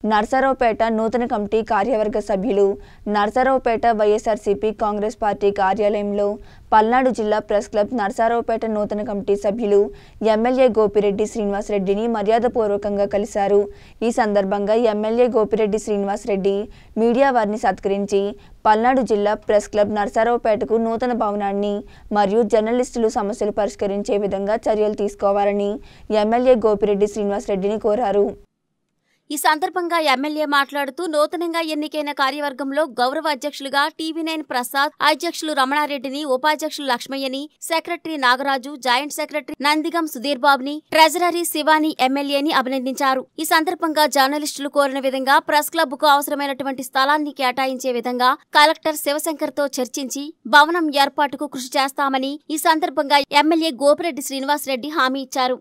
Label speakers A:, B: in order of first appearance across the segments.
A: నర్సరావుపేట నూతన కమిటీ కార్యవర్గ సభ్యులు నర్సరావుపేట వైఎస్ఆర్సీపీ కాంగ్రెస్ పార్టీ కార్యాలయంలో పల్నాడు జిల్లా ప్రెస్ క్లబ్ నర్సరావుపేట నూతన కమిటీ సభ్యులు ఎమ్మెల్యే గోపిరెడ్డి శ్రీనివాసరెడ్డిని మర్యాదపూర్వకంగా కలిశారు ఈ సందర్భంగా ఎమ్మెల్యే గోపిరెడ్డి శ్రీనివాసరెడ్డి మీడియా వారిని సత్కరించి పల్నాడు జిల్లా ప్రెస్ క్లబ్ నర్సరావుపేటకు నూతన భవనాన్ని మరియు జర్నలిస్టులు సమస్యలు పరిష్కరించే విధంగా చర్యలు తీసుకోవాలని ఎమ్మెల్యే గోపిరెడ్డి శ్రీనివాసరెడ్డిని కోరారు
B: ఈ సందర్భంగా ఎమ్మెల్యే మాట్లాడుతూ నూతనంగా ఎన్నికైన కార్యవర్గంలో గౌరవ అధ్యక్షులుగా టీవీ నైన్ ప్రసాద్ అధ్యక్షులు రమణారెడ్డిని ఉపాధ్యక్షులు లక్ష్మయ్యని secretary Nagaraju joint secretary Nandigam Sudheer బాబుని ట్రెజరరీ శివాని ఎమ్మెల్యేని అభినందించారు ఈ సందర్భంగా జర్నలిస్టులు కోరిన విధంగా ప్రెస్ క్లబ్ కు అవసరమైనటువంటి స్థలాన్ని కేటాయించే విధంగా కలెక్టర్ శివశంకర్ తో చర్చించి భవనం ఏర్పాటుకు కృషి చేస్తామని ఈ సందర్భంగా ఎమ్మెల్యే గోపిరెడ్డి శ్రీనివాసరెడ్డి హామీ ఇచ్చారు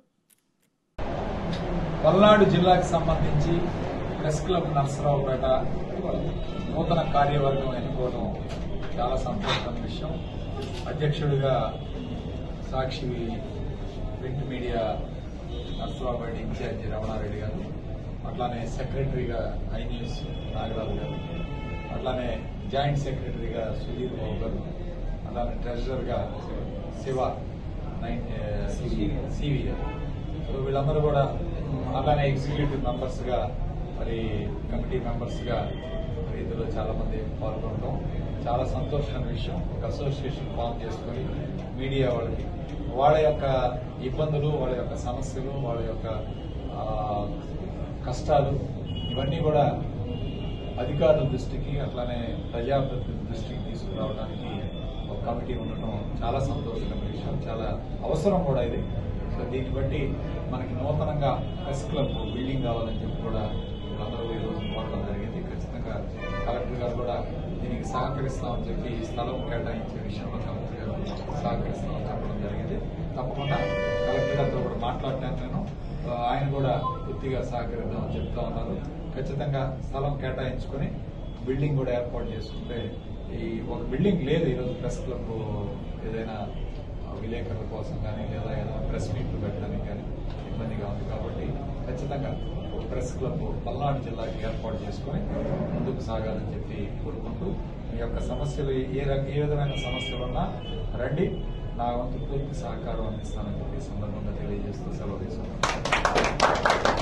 C: పల్నాడు జిల్లాకు సంబంధించి ప్రెస్ క్లబ్ నరసరావుపేట నూతన కార్యవర్గం ఎన్నుకోవడం చాలా సంతోషమైన విషయం అధ్యక్షుడిగా Sakshi print media Narasaraopet incharge Ramana Reddy గారు అట్లానే సెక్రటరీగా ఐ న్యూస్ నాగరాజు గారు అట్లానే జాయింట్ సెక్రటరీగా సుధీర్ బాబు గారు అట్లానే ట్రెజరర్గా శివ నైన్ సివి గారు సో వీళ్ళందరూ కూడా అలానే ఎగ్జిక్యూటివ్ మెంబర్స్ గా మరి కమిటీ మెంబర్స్ గా మరి ఇందులో చాలా మంది పాల్గొనడం చాలా సంతోషమైన విషయం ఒక అసోసియేషన్ ఫామ్ చేసుకొని మీడియా వాళ్ళకి వాళ్ళ యొక్క ఇబ్బందులు వాళ్ళ యొక్క సమస్యలు వాళ్ళ యొక్క ఆ, కష్టాలు ఇవన్నీ కూడా అధికారుల దృష్టికి అట్లానే ప్రజాప్రతినిధుల దృష్టికి తీసుకురావడానికి ఒక కమిటీ ఉండటం చాలా సంతోషకరమైన విషయం చాలా అవసరం కూడా ఇది సో దీన్ని బట్టి మనకి నూతనంగా ప్రెస్ క్లబ్ బిల్డింగ్ కావాలని చెప్పి కూడా అందరూ ఈ రోజు కోరడం జరిగింది ఖచ్చితంగా కలెక్టర్ గారు కూడా దీనికి సహకరిస్తామని చెప్పి స్థలం కేటాయించే విషయంలో కలెక్టర్ గారు సహకరిస్తామని చెప్పడం జరిగింది తప్పకుండా కలెక్టర్ గారితో కూడా మాట్లాడటాను నేను ఆ, ఆయన కూడా పూర్తిగా సహకరిద్దామని చెప్తా ఉన్నారు ఖచ్చితంగా స్థలం కేటాయించుకొని బిల్డింగ్ కూడా ఏర్పాటు చేసుకుంటే ఈ ఒక బిల్డింగ్ లేదు ఈరోజు ప్రెస్ క్లబ్ ఏదైనా విలేకరుల కోసం కానీ లేదా ఏదైనా ప్రెస్ మీట్లు పెట్టడానికి కానీ ఇబ్బందిగా ఉంది కాబట్టి ఖచ్చితంగా ఒక ప్రెస్ క్లబ్ పల్నాడు జిల్లాకి ఏర్పాటు చేసుకొని ముందుకు సాగాలని చెప్పి కోరుకుంటూ మీ యొక్క సమస్యలు ఏ రక ఏ విధమైన సమస్యలు ఉన్నా రండి నా వంతు పూర్తి సహకారం అందిస్తానని చెప్పి ఈ సందర్భంగా తెలియజేస్తూ సెలవు తీసుకుంటాను